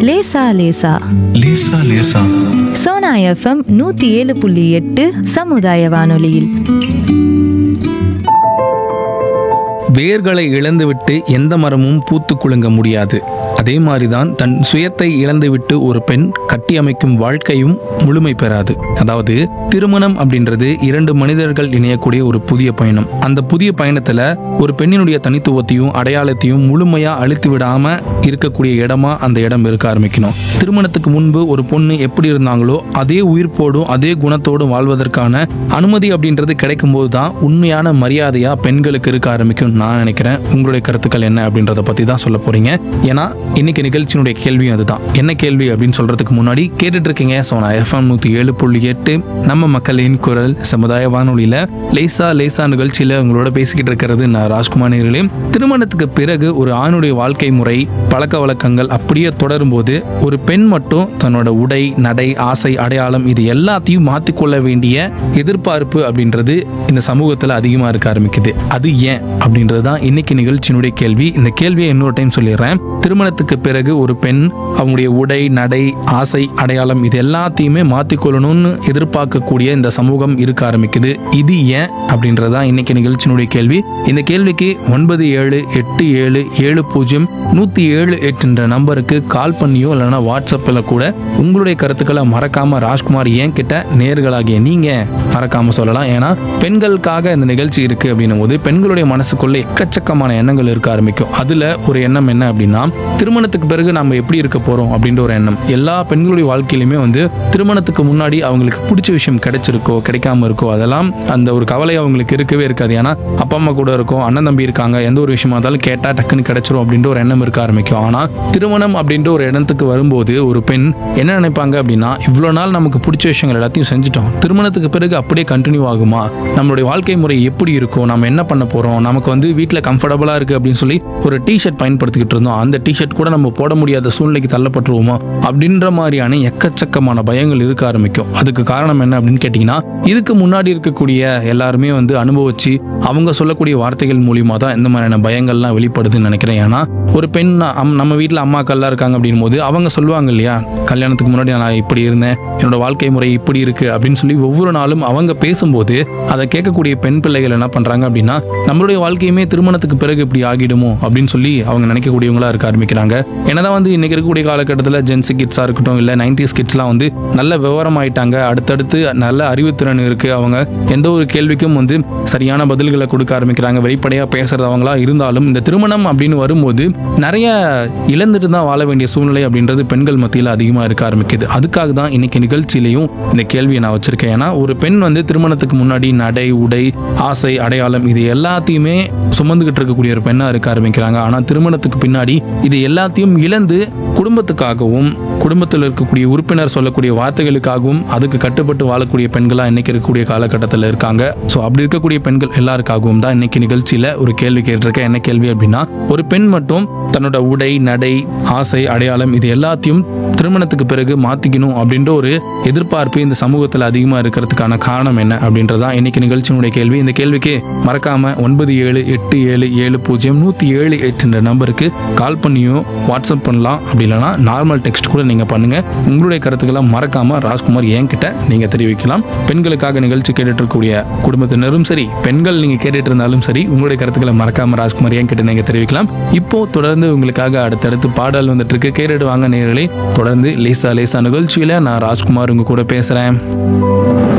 லேசா லேசா லேசா லேசா சோனா எஃப்எம் நூத்தி ஏழு புள்ளி எட்டு சமுதாய வானொலியில் வேர்களை இழந்துவிட்டு எந்த மரமும் பூத்து குலுங்க முடியாது அதே மாதிரிதான் தன் சுயத்தை இழந்துவிட்டு ஒரு பெண் கட்டியமைக்கும் வாழ்க்கையும் முழுமை பெறாது அதாவது திருமணம் அப்படின்றது இரண்டு மனிதர்கள் இணையக்கூடிய ஒரு புதிய பயணம் அந்த புதிய பயணத்துல ஒரு பெண்ணினுடைய தனித்துவத்தையும் அடையாளத்தையும் முழுமையா அழித்து விடாம இருக்கக்கூடிய இடமா அந்த இடம் இருக்க ஆரம்பிக்கணும் திருமணத்துக்கு முன்பு ஒரு பொண்ணு எப்படி இருந்தாங்களோ அதே உயிர்ப்போடும் அதே குணத்தோடும் வாழ்வதற்கான அனுமதி அப்படின்றது கிடைக்கும் போது தான் உண்மையான மரியாதையா பெண்களுக்கு இருக்க ஆரம்பிக்கும் நான் நினைக்கிறேன் உங்களுடைய கருத்துக்கள் என்ன அப்படின்றத பத்தி தான் சொல்ல போறீங்க ஏன்னா இன்னைக்கு நிகழ்ச்சியினுடைய கேள்வியும் அதுதான் என்ன கேள்வி அப்படின்னு சொல்றதுக்கு முன்னாடி கேட்டுட்டு இருக்கீங்க சோனா எஃப்எம் நூத்தி ஏழு புள்ளி எட்டு நம்ம மக்களின் குரல் சமுதாய வானொலியில லேசா லேசா நிகழ்ச்சியில உங்களோட பேசிக்கிட்டு இருக்கிறது நான் ராஜ்குமார் நேர்களே திருமணத்துக்கு பிறகு ஒரு ஆணுடைய வாழ்க்கை முறை பழக்க வழக்கங்கள் அப்படியே தொடரும் போது ஒரு பெண் மட்டும் தன்னோட உடை நடை ஆசை அடையாளம் இது எல்லாத்தையும் மாற்றிக்கொள்ள வேண்டிய எதிர்பார்ப்பு அப்படின்றது இந்த சமூகத்தில் அதிகமாக இருக்க ஆரம்பிக்குது அது ஏன் அப்படின்றது தான் இன்னைக்கு நிகழ்ச்சியினுடைய கேள்வி இந்த கேள்வியை இன்னொரு டைம் சொல்லிடுறேன் திருமணத்துக்கு பிறகு ஒரு பெண் அவங்களுடைய உடை நடை ஆசை அடையாளம் இது எல்லாத்தையுமே மாற்றிக்கொள்ளணும்னு எதிர்பார்க்கக்கூடிய இந்த சமூகம் இருக்க ஆரம்பிக்குது இது ஏன் அப்படின்றது தான் இன்னைக்கு நிகழ்ச்சியினுடைய கேள்வி இந்த கேள்விக்கு ஒன்பது ஏழு எட்டு ஏழு ஏழு பூஜ்ஜியம் நூற்றி ஏழு எட்டுன்ற நம்பருக்கு கால் பண்ணியோ இல்லைன்னா வாட்ஸ்அப்பில் கூட உங்களுடைய கருத்துக்களை மறக்காம ராஜ்குமார் ஏன் கிட்ட நேர்களாகிய நீங்க மறக்காம சொல்லலாம் ஏன்னா பெண்களுக்காக இந்த நிகழ்ச்சி இருக்கு அப்படின்னும் போது பெண்களுடைய மனசுக்குள்ள எக்கச்சக்கமான எண்ணங்கள் இருக்க ஆரம்பிக்கும் அதுல ஒரு எண்ணம் என்ன அப்படின்னா திருமணத்துக்கு பிறகு நம்ம எப்படி இருக்க போறோம் அப்படின்ற ஒரு எண்ணம் எல்லா பெண்களுடைய வாழ்க்கையிலுமே வந்து திருமணத்துக்கு முன்னாடி அவங்களுக்கு பிடிச்ச விஷயம் கிடைச்சிருக்கோ கிடைக்காம இருக்கோ அதெல்லாம் அந்த ஒரு கவலை அவங்களுக்கு இருக்கவே இருக்காது ஏன்னா அப்பா அம்மா கூட இருக்கும் அண்ணன் தம்பி இருக்காங்க எந்த ஒரு விஷயமா இருந்தாலும் கேட்டா டக்குன்னு கிடைச்சிரும் அப்படின்ற ஒரு எண்ணம் இருக்க ஆரம்பிக்கும் ஆனா திருமணம் அப்படின்ற ஒரு இடத்துக்கு வரும்போது ஒரு பெண் என்ன நினைப்பாங்க அப்படின்னா இவ்வளோ நாள் நமக்கு பிடிச்ச விஷயங்கள் எல்லாத்தையும் செஞ்சுட்டோம் திருமணத்துக்கு பிறகு அப்படியே கண்டினியூ ஆகுமா நம்மளுடைய வாழ்க்கை முறை எப்படி இருக்கும் நம்ம என்ன பண்ண போறோம் நமக்கு வந்து வீட்டில் கம்ஃபர்டபுளா இருக்கு அப்படின்னு சொல்லி ஒரு டிஷர்ட் பயன்படுத்திக்கிட்டு இருந்தோம் அந்த டிஷர்ட் கூட நம்ம போட முடியாத சூழ்நிலைக்கு தள்ளப்பட்டுருவோமா அப்படின்ற மாதிரியான எக்கச்சக்கமான பயங்கள் இருக்க ஆரம்பிக்கும் அதுக்கு காரணம் என்ன அப்படின்னு கேட்டிங்கன்னா இதுக்கு முன்னாடி இருக்கக்கூடிய எல்லாருமே வந்து அனுபவிச்சு அவங்க சொல்லக்கூடிய வார்த்தைகள் மூலியமா தான் இந்த மாதிரியான பயங்கள்லாம் வெளிப்படுதுன்னு நினைக்கிறேன் ஏன்னா ஒரு பெண் அம்- நம்ம வீட்டில் அம்மாக்கள்லாம் இருக்காங்க அப்படின் போது அவங்க சொல்லுவாங்க இல்லையா கல்யாணத்துக்கு முன்னாடி நான் இப்படி இருந்தேன் என்னோட வாழ்க்கை முறை இப்படி இருக்கு அப்படின்னு சொல்லி ஒவ்வொரு நாளும் அவங்க பேசும்போது அதை கேட்கக்கூடிய பெண் பிள்ளைகள் என்ன பண்றாங்க அப்படின்னா நம்மளுடைய வாழ்க்கையுமே திருமணத்துக்கு பிறகு இப்படி ஆகிடுமோ அப்படின்னு சொல்லி அவங்க நினைக்கக்கூடியவங்களா இருக்க ஆரம்பிக்கிறாங்க என்னதான் வந்து இன்னைக்கு இருக்கக்கூடிய காலகட்டத்தில் ஜென்சி கிட்ஸா இருக்கட்டும் இல்லை நைன்டிஸ் கிட்ஸ்லாம் வந்து நல்ல விவரம் ஆயிட்டாங்க அடுத்தடுத்து நல்ல அறிவுத்திறன் இருக்கு அவங்க எந்த ஒரு கேள்விக்கும் வந்து சரியான பதில்களை கொடுக்க ஆரம்பிக்கிறாங்க வெளிப்படையா பேசுறதவங்களா இருந்தாலும் இந்த திருமணம் அப்படின்னு வரும்போது நிறைய இழந்துட்டு தான் வாழ வேண்டிய சூழ்நிலை அப்படின்றது பெண்கள் மத்தியில் அதிகமாக இருக்க ஆரம்பிக்குது அதுக்காக தான் இன்னைக்கு நிகழ்ச்சியிலையும் இந்த கேள்வியை நான் வச்சிருக்கேன் ஏன்னா ஒரு பெண் வந்து திருமணத்துக்கு முன்னாடி நடை உடை ஆசை அடையாளம் இது எல்லாத்தையுமே சுமந்துகிட்டு இருக்கக்கூடிய ஒரு பெண்ணா இருக்க ஆரம்பிக்கிறாங்க ஆனா திருமணத்துக்கு பின்னாடி இது எல்லாத்தையும் இழந்து குடும்பத்துக்காகவும் குடும்பத்தில் இருக்கக்கூடிய உறுப்பினர் சொல்லக்கூடிய வார்த்தைகளுக்காகவும் அதுக்கு கட்டுப்பட்டு வாழக்கூடிய பெண்களா இன்னைக்கு இருக்கக்கூடிய காலகட்டத்தில் இருக்காங்க ஸோ அப்படி இருக்கக்கூடிய பெண்கள் எல்லாருக்காகவும் தான் இன்னைக்கு நிகழ்ச்சியில ஒரு கேள்வி கேட்டிருக்கேன் என்ன கேள்வி அப்படின்னா ஒரு பெண் மட்டும் தன்னோட உடை நடை ஆசை அடையாளம் இது எல்லாத்தையும் திருமணத்துக்கு பிறகு மாத்திக்கணும் அப்படின்ற ஒரு எதிர்பார்ப்பு இந்த சமூகத்தில் அதிகமாக இருக்கிறதுக்கான காரணம் என்ன அப்படின்றதான் இன்னைக்கு நிகழ்ச்சியினுடைய கேள்வி இந்த கேள்விக்கு மறக்காம ஒன்பது ஏழு எட்டு ஏழு ஏழு பூஜ்ஜியம் நூற்றி ஏழு எட்டுன்ற நம்பருக்கு கால் பண்ணியோ வாட்ஸ்அப் பண்ணலாம் அப்படி இல்லைன்னா நார்மல் டெக்ஸ்ட் கூட நீங்கள் பண்ணுங்க உங்களுடைய கருத்துக்களை மறக்காம ராஜ்குமார் என்கிட்ட நீங்கள் தெரிவிக்கலாம் பெண்களுக்காக நிகழ்ச்சி கேட்டுட்டு இருக்கக்கூடிய குடும்பத்தினரும் சரி பெண்கள் நீங்கள் கேட்டுட்டு இருந்தாலும் சரி உங்களுடைய கருத்துக்களை மறக்காம ராஜ்குமார் என்கிட்ட நீங்கள் தெரிவிக்கலாம் இப்போ தொடர்ந்து உங்களுக்காக அடுத்தடுத்து பாடல் வந்துட்டு இருக்கு கேட்டுட்டு வாங்க நேர்களே தொடர்ந்து லேசா லேசா நிகழ்ச்சியில நான் ராஜ்குமார் உங்க கூட பேசுறேன்